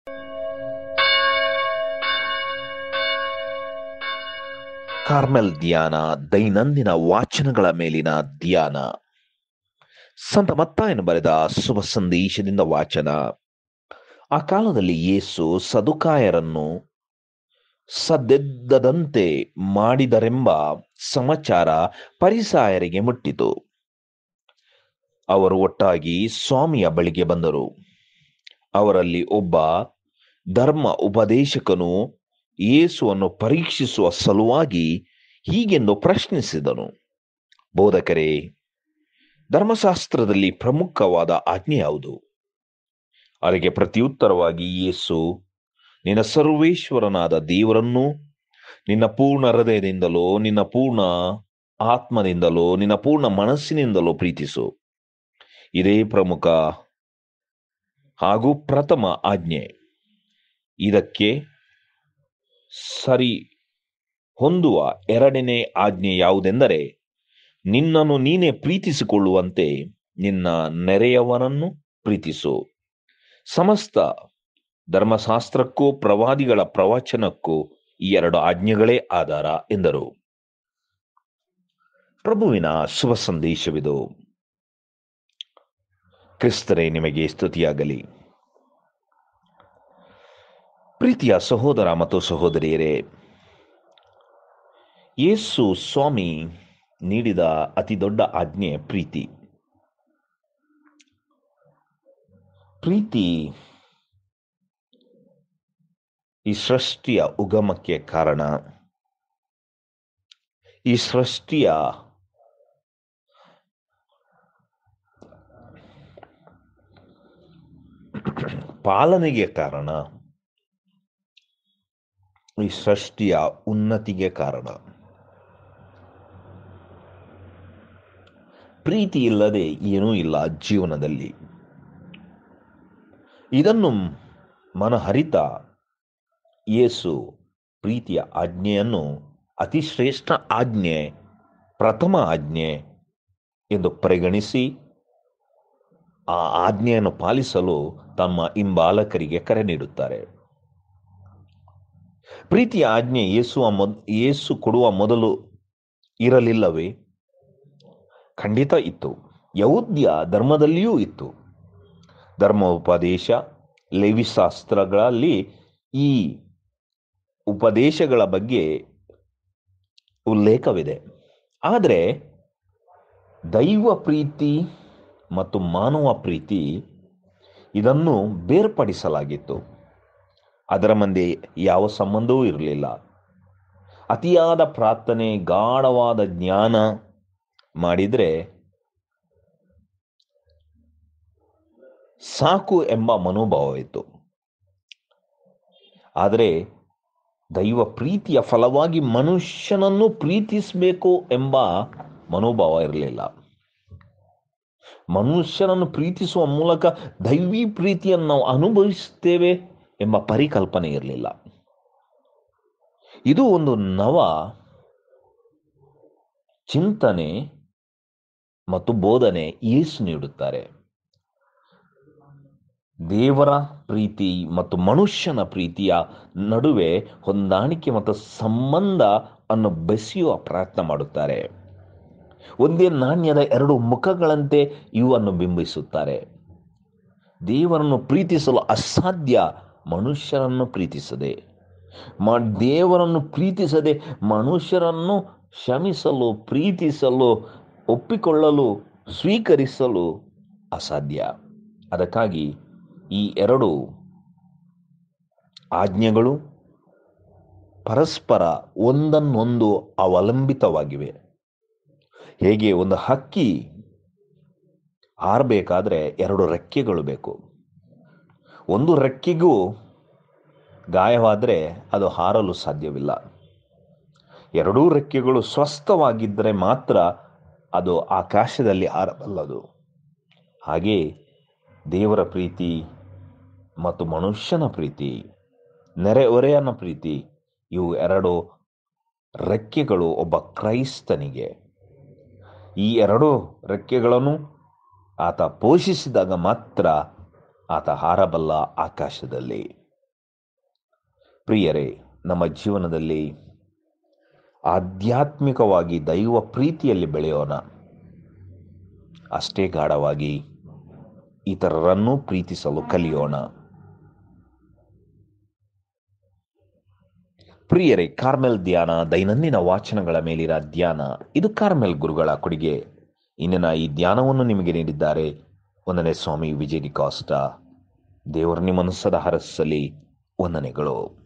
Carmel ಧ್ಯಾನ ದೈನಂದಿನ ವಾಚನಗಳ ಮೇಲಿನ ಧ್ಯಾನ ಸಂತ ಮತ್ತಾಯನು ಬರೆದ ಶುಭ ಸಂದೇಶದಿಂದ ವಾಚನ ಆ ಕಾಲದಲ್ಲಿ ಯೇಸು ಸದುಕಾಯರನ್ನು ಸದ್ದೆದ್ದದಂತೆ ಮಾಡಿದರೆಂಬ ಸಮಾಚಾರ ಪರಿಸಾಯರಿಗೆ ಮುಟ್ಟಿತು ಅವರು ಒಟ್ಟಾಗಿ ಸ್ವಾಮಿಯ ಬಳಿಗೆ ಬಂದರು ಅವರಲ್ಲಿ ಒಬ್ಬ ಧರ್ಮ ಉಪದೇಶಕನು ಯೇಸುವನ್ನು ಪರೀಕ್ಷಿಸುವ ಸಲುವಾಗಿ ಹೀಗೆಂದು ಪ್ರಶ್ನಿಸಿದನು ಬೋಧಕರೇ ಧರ್ಮಶಾಸ್ತ್ರದಲ್ಲಿ ಪ್ರಮುಖವಾದ ಆಜ್ಞೆ ಯಾವುದು ಅದಕ್ಕೆ ಪ್ರತ್ಯುತ್ತರವಾಗಿ ಯೇಸು ನಿನ್ನ ಸರ್ವೇಶ್ವರನಾದ ದೇವರನ್ನು ನಿನ್ನ ಪೂರ್ಣ ಹೃದಯದಿಂದಲೋ ನಿನ್ನ ಪೂರ್ಣ ಆತ್ಮದಿಂದಲೋ ನಿನ್ನ ಪೂರ್ಣ ಮನಸ್ಸಿನಿಂದಲೋ ಪ್ರೀತಿಸು ಇದೇ ಪ್ರಮುಖ ಹಾಗೂ ಪ್ರಥಮ ಆಜ್ಞೆ ಇದಕ್ಕೆ ಸರಿ ಹೊಂದುವ ಎರಡನೇ ಆಜ್ಞೆ ಯಾವುದೆಂದರೆ ನಿನ್ನನ್ನು ನೀನೇ ಪ್ರೀತಿಸಿಕೊಳ್ಳುವಂತೆ ನಿನ್ನ ನೆರೆಯವನನ್ನು ಪ್ರೀತಿಸು ಸಮಸ್ತ ಧರ್ಮಶಾಸ್ತ್ರಕ್ಕೂ ಪ್ರವಾದಿಗಳ ಪ್ರವಚನಕ್ಕೂ ಈ ಎರಡು ಆಜ್ಞೆಗಳೇ ಆಧಾರ ಎಂದರು ಪ್ರಭುವಿನ ಶುಭ ಸಂದೇಶವಿದು ಕ್ರಿಸ್ತರೇ ನಿಮಗೆ ಸ್ತುತಿಯಾಗಲಿ ಪ್ರೀತಿಯ ಸಹೋದರ ಮತ್ತು ಸಹೋದರಿಯರೇ ಯೇಸು ಸ್ವಾಮಿ ನೀಡಿದ ಅತಿ ದೊಡ್ಡ ಆಜ್ಞೆ ಪ್ರೀತಿ ಪ್ರೀತಿ ಈ ಸೃಷ್ಟಿಯ ಉಗಮಕ್ಕೆ ಕಾರಣ ಈ ಸೃಷ್ಟಿಯ ಪಾಲನೆಗೆ ಕಾರಣ ಈ ಸೃಷ್ಟಿಯ ಉನ್ನತಿಗೆ ಕಾರಣ ಪ್ರೀತಿ ಇಲ್ಲದೆ ಏನೂ ಇಲ್ಲ ಜೀವನದಲ್ಲಿ ಇದನ್ನು ಮನಹರಿತ ಯೇಸು ಪ್ರೀತಿಯ ಆಜ್ಞೆಯನ್ನು ಅತಿ ಶ್ರೇಷ್ಠ ಆಜ್ಞೆ ಪ್ರಥಮ ಆಜ್ಞೆ ಎಂದು ಪರಿಗಣಿಸಿ ಆ ಆಜ್ಞೆಯನ್ನು ಪಾಲಿಸಲು ತಮ್ಮ ಹಿಂಬಾಲಕರಿಗೆ ಕರೆ ನೀಡುತ್ತಾರೆ ಪ್ರೀತಿಯ ಆಜ್ಞೆ ಯೇಸುವ ಮೊದ್ ಯೇಸು ಕೊಡುವ ಮೊದಲು ಇರಲಿಲ್ಲವೇ ಖಂಡಿತ ಇತ್ತು ಯೌದ್ಯ ಧರ್ಮದಲ್ಲಿಯೂ ಇತ್ತು ಧರ್ಮ ಉಪದೇಶ ಲೇವಿಶಾಸ್ತ್ರಗಳಲ್ಲಿ ಈ ಉಪದೇಶಗಳ ಬಗ್ಗೆ ಉಲ್ಲೇಖವಿದೆ ಆದರೆ ದೈವ ಪ್ರೀತಿ ಮತ್ತು ಮಾನವ ಪ್ರೀತಿ ಇದನ್ನು ಬೇರ್ಪಡಿಸಲಾಗಿತ್ತು ಅದರ ಮಂದೆ ಯಾವ ಸಂಬಂಧವೂ ಇರಲಿಲ್ಲ ಅತಿಯಾದ ಪ್ರಾರ್ಥನೆ ಗಾಢವಾದ ಜ್ಞಾನ ಮಾಡಿದರೆ ಸಾಕು ಎಂಬ ಮನೋಭಾವವಿತ್ತು ಆದರೆ ದೈವ ಪ್ರೀತಿಯ ಫಲವಾಗಿ ಮನುಷ್ಯನನ್ನು ಪ್ರೀತಿಸಬೇಕು ಎಂಬ ಮನೋಭಾವ ಇರಲಿಲ್ಲ ಮನುಷ್ಯನನ್ನು ಪ್ರೀತಿಸುವ ಮೂಲಕ ದೈವಿ ಪ್ರೀತಿಯನ್ನು ನಾವು ಅನುಭವಿಸುತ್ತೇವೆ ಎಂಬ ಪರಿಕಲ್ಪನೆ ಇರಲಿಲ್ಲ ಇದು ಒಂದು ನವ ಚಿಂತನೆ ಮತ್ತು ಬೋಧನೆ ಯೇಸು ನೀಡುತ್ತಾರೆ ದೇವರ ಪ್ರೀತಿ ಮತ್ತು ಮನುಷ್ಯನ ಪ್ರೀತಿಯ ನಡುವೆ ಹೊಂದಾಣಿಕೆ ಮತ್ತು ಸಂಬಂಧ ಅನ್ನು ಬೆಸೆಯುವ ಪ್ರಯತ್ನ ಮಾಡುತ್ತಾರೆ ಒಂದೇ ನಾಣ್ಯದ ಎರಡು ಮುಖಗಳಂತೆ ಇವನ್ನು ಬಿಂಬಿಸುತ್ತಾರೆ ದೇವರನ್ನು ಪ್ರೀತಿಸಲು ಅಸಾಧ್ಯ ಮನುಷ್ಯರನ್ನು ಪ್ರೀತಿಸದೆ ಮ ದೇವರನ್ನು ಪ್ರೀತಿಸದೆ ಮನುಷ್ಯರನ್ನು ಕ್ಷಮಿಸಲು ಪ್ರೀತಿಸಲು ಒಪ್ಪಿಕೊಳ್ಳಲು ಸ್ವೀಕರಿಸಲು ಅಸಾಧ್ಯ ಅದಕ್ಕಾಗಿ ಈ ಎರಡು ಆಜ್ಞೆಗಳು ಪರಸ್ಪರ ಒಂದನ್ನೊಂದು ಅವಲಂಬಿತವಾಗಿವೆ ಹೇಗೆ ಒಂದು ಹಕ್ಕಿ ಹಾರಬೇಕಾದ್ರೆ ಎರಡು ರೆಕ್ಕೆಗಳು ಬೇಕು ಒಂದು ರೆಕ್ಕೆಗೂ ಗಾಯವಾದರೆ ಅದು ಹಾರಲು ಸಾಧ್ಯವಿಲ್ಲ ಎರಡೂ ರೆಕ್ಕೆಗಳು ಸ್ವಸ್ಥವಾಗಿದ್ದರೆ ಮಾತ್ರ ಅದು ಆಕಾಶದಲ್ಲಿ ಹಾರಬಲ್ಲದು ಹಾಗೆ ದೇವರ ಪ್ರೀತಿ ಮತ್ತು ಮನುಷ್ಯನ ಪ್ರೀತಿ ನೆರೆಹೊರೆಯನ ಪ್ರೀತಿ ಇವು ಎರಡು ರೆಕ್ಕೆಗಳು ಒಬ್ಬ ಕ್ರೈಸ್ತನಿಗೆ ಈ ಎರಡು ರೆಕ್ಕೆಗಳನ್ನು ಆತ ಪೋಷಿಸಿದಾಗ ಮಾತ್ರ ಆತ ಹಾರಬಲ್ಲ ಆಕಾಶದಲ್ಲಿ ಪ್ರಿಯರೇ ನಮ್ಮ ಜೀವನದಲ್ಲಿ ಆಧ್ಯಾತ್ಮಿಕವಾಗಿ ದೈವ ಪ್ರೀತಿಯಲ್ಲಿ ಬೆಳೆಯೋಣ ಅಷ್ಟೇ ಗಾಢವಾಗಿ ಇತರರನ್ನೂ ಪ್ರೀತಿಸಲು ಕಲಿಯೋಣ ಪ್ರಿಯರೇ ಕಾರ್ಮೆಲ್ ಧ್ಯಾನ ದೈನಂದಿನ ವಾಚನಗಳ ಮೇಲಿನ ಧ್ಯಾನ ಇದು ಕಾರ್ಮೆಲ್ ಗುರುಗಳ ಕೊಡುಗೆ ಇಂದಿನ ಈ ಧ್ಯಾನವನ್ನು ನಿಮಗೆ ನೀಡಿದ್ದಾರೆ ಒಂದನೇ ಸ್ವಾಮಿ ವಿಜಯ್ ಡಿಕಾಸ್ಟ ದೇವರು ನಿಮ್ಮನ್ನು ಸದಾ ಹರಸಲಿ ವಂದನೆಗಳು